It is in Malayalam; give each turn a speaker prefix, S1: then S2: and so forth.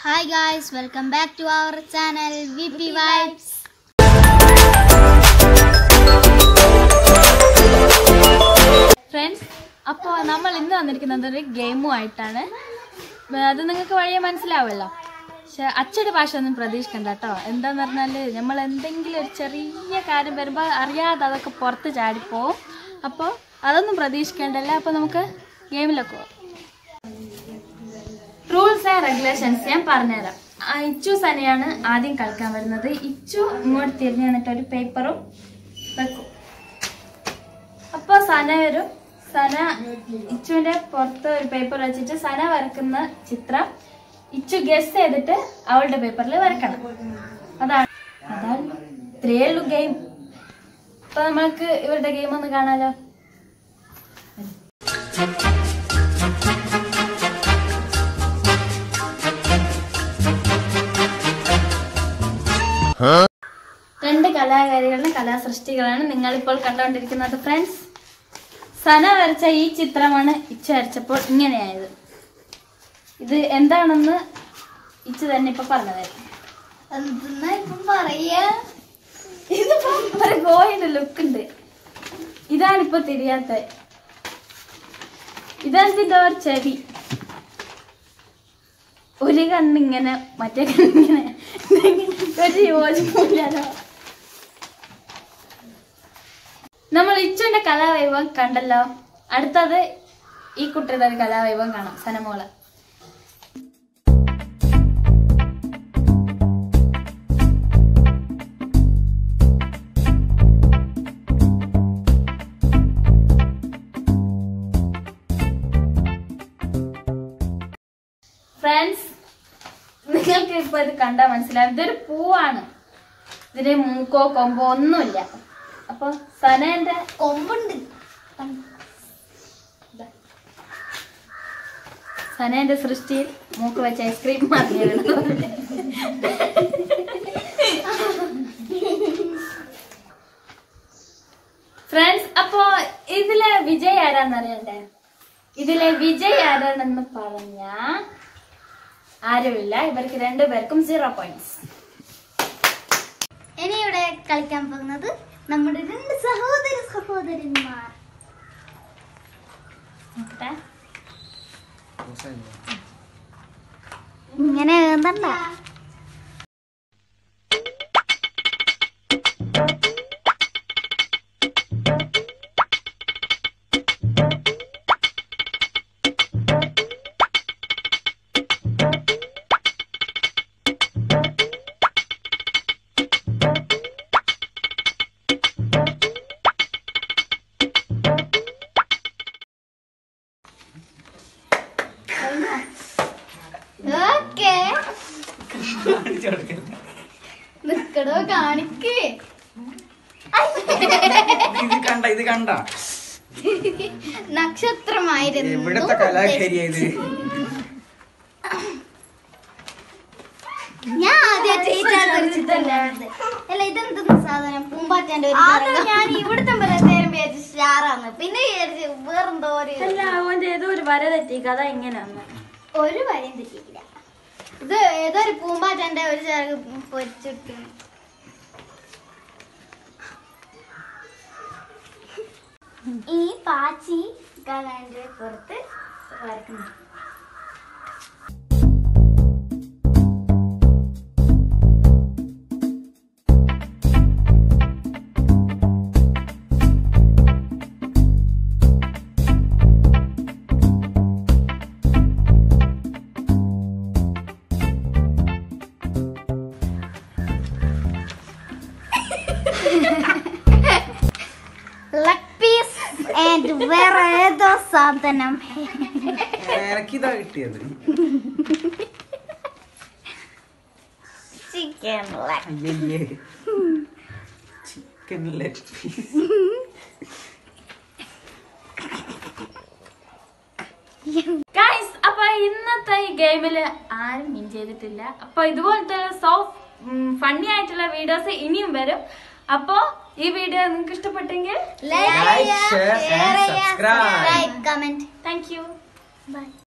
S1: Hi guys welcome back to our channel V P vibes
S2: friends അപ്പോൾ നമ്മൾ ഇന്ന് വന്നിരിക്കുന്നത് ഒരു ഗെയിമുമായിട്ടാണ് അത് നിങ്ങൾക്ക് വഴിയെ മനസ്സിലാവുമല്ലോ പക്ഷെ അച്ചടി ഭാഷ ഒന്നും പ്രതീക്ഷിക്കണ്ട കേട്ടോ എന്താന്ന് പറഞ്ഞാൽ നമ്മൾ എന്തെങ്കിലും ഒരു ചെറിയ കാര്യം വരുമ്പോൾ അറിയാതെ അതൊക്കെ പുറത്ത് ചാടിപ്പോവും അപ്പോൾ അതൊന്നും പ്രതീക്ഷിക്കേണ്ടല്ല അപ്പോൾ നമുക്ക് ഗെയിമിലൊക്കെ പോകാം റൂൾസ് ആൻഡ് റെഗുലേഷൻസ് ഞാൻ പറഞ്ഞുതരാം ആ, ഇച്ചു സനയാണ് ആദ്യം കളിക്കാൻ വരുന്നത് ഇച്ചു ഇങ്ങോട്ട് തിരിഞ്ഞു നിന്നിട്ട് ഒരു പേപ്പറും വെക്കും അപ്പൊ സന വരും സന ഇച്ചുവിന്റെ പുറത്ത് ഒരു പേപ്പർ വെച്ചിട്ട് സന വരക്കുന്ന ചിത്രം ഇച്ചു ഗസ് ചെയ്തിട്ട് അവളുടെ പേപ്പറിൽ വരക്കണം അതാണ് അതാണ് ഇത്രയേ ഉള്ളൂ ഗെയിം അപ്പൊ നമ്മൾക്ക് ഇവരുടെ ഗെയിം ഒന്ന് കാണാലോ രണ്ട് കലാകാരികളുടെ കലാസൃഷ്ടികളാണ് നിങ്ങളിപ്പോൾ കണ്ടുകൊണ്ടിരിക്കുന്നത് ഫ്രണ്ട്സ് സന വരച്ച ഈ ചിത്രമാണ് ഇച്ച വരച്ചപ്പോൾ ഇങ്ങനെയായത് ഇത് എന്താണെന്ന് ഇച്ച തന്നെ ഇപ്പൊ പറഞ്ഞതായിരുന്നു
S1: എന്തെന്നാ ഇപ്പം പറയാ
S2: ഇതിപ്പോ ഒരു ഗോയുടെ ലുക്ക് ഉണ്ട് ഇതാണിപ്പോ തിരിയാത്ത ഇതെന്തിന്റെ ഒരു ചെവി ഒരു കണ്ണിങ്ങനെ മറ്റേ കണ്ണിങ്ങനെ ഒരു യോജിപ്പില്ലല്ലോ നമ്മൾ ഇച്ചുവിന്റെ കലാവൈഭവം കണ്ടല്ലോ അടുത്തത് ഈ കുട്ടിയുടെ ഒരു കലാവൈഭവം കാണാം സനമോള് ഫ്രണ്ട്സ് നിങ്ങൾക്ക് ഇപ്പൊ ഇത് കണ്ടാൽ മനസ്സിലാവും ഇതൊരു പൂവാണ് ഇതിന് മൂക്കോ കൊമ്പോ ഒന്നുമില്ല അപ്പൊ സനേന്റെ
S1: കൊമ്പുണ്ട്
S2: സനേന്റെ സൃഷ്ടിയിൽ മൂക്ക് വെച്ച ഐസ്ക്രീം മതിയാണ് ഫ്രണ്ട്സ് അപ്പോ ഇതിലെ വിജയ് ആരാന്നറിയണ്ടേ ഇതിലെ വിജയ് ആരാണെന്ന് പറഞ്ഞ ആരുമില്ല ഇവർക്ക് രണ്ടുപേർക്കും സീറോ പോയിന്റ്സ്
S1: ഇനി ഇവിടെ കളിക്കാൻ പോകുന്നത് നമ്മുടെ രണ്ട് സഹോദര സഹോദരന്മാർ
S2: നോക്കട്ടെ
S1: ഇങ്ങനെ എഴുതണ്ട ഓക്കേ നിക്കടോ കാണിക്ക്
S3: ഇത് കണ്ട ഇത് കണ്ട
S1: നക്ഷത്രമായിരുന്നു
S3: എവിടത്തെ കലാകാരിയാ ഇത്
S1: ഞാൻ ആദ്യമായിട്ട് അല്ല ഇതെന്തെന്ന് സാധനം പൂമ്പാറ്റാന്റെ ഒരു ഞാൻ ഇവിടുത്തെ ബലത്തേരും വിചാരിച്ചു സ്റ്റാറാന്ന് പിന്നെ വിചാരിച്ചു വേറെന്തോ ഒരു
S2: അല്ല അവന്റെ ഏതോ ഒരു വര തെറ്റി കഥ ഇങ്ങനെയാണ്
S1: ഒരു വരെയും തെറ്റിയില്ല ഇത് ഏതോ ഒരു പൂമ്പാറ്റാന്റെ ഒരു ചിറക് പൊരിച്ചിട്ട് ഇനി പാച്ചി കാലാന്റെ പുറത്ത് വരക്കുന്നു ലഗ് പീസ് ആൻഡ് വേറെ ഏതോ സാധനം
S3: എനിക്കിതാ കിട്ടിയത്
S1: ചിക്കൻ ലഗ്
S3: അയ്യയ്യേ ചിക്കൻ ലെഗ് പീസ്
S2: ഗൈസ് അപ്പൊ ഇന്നത്തെ ഈ ഗെയിമില് ആരും വിൻ ചെയ്തിട്ടില്ല അപ്പൊ ഇതുപോലത്തെ സോഫ്റ്റ് ഫണ്ണി ആയിട്ടുള്ള വീഡിയോസ് ഇനിയും വരും അപ്പോ ഈ വീഡിയോ നിങ്ങൾക്ക് ഇഷ്ടപ്പെട്ടെങ്കിൽ
S1: like
S3: Like, share and subscribe.
S1: Like comment
S2: thank you
S1: by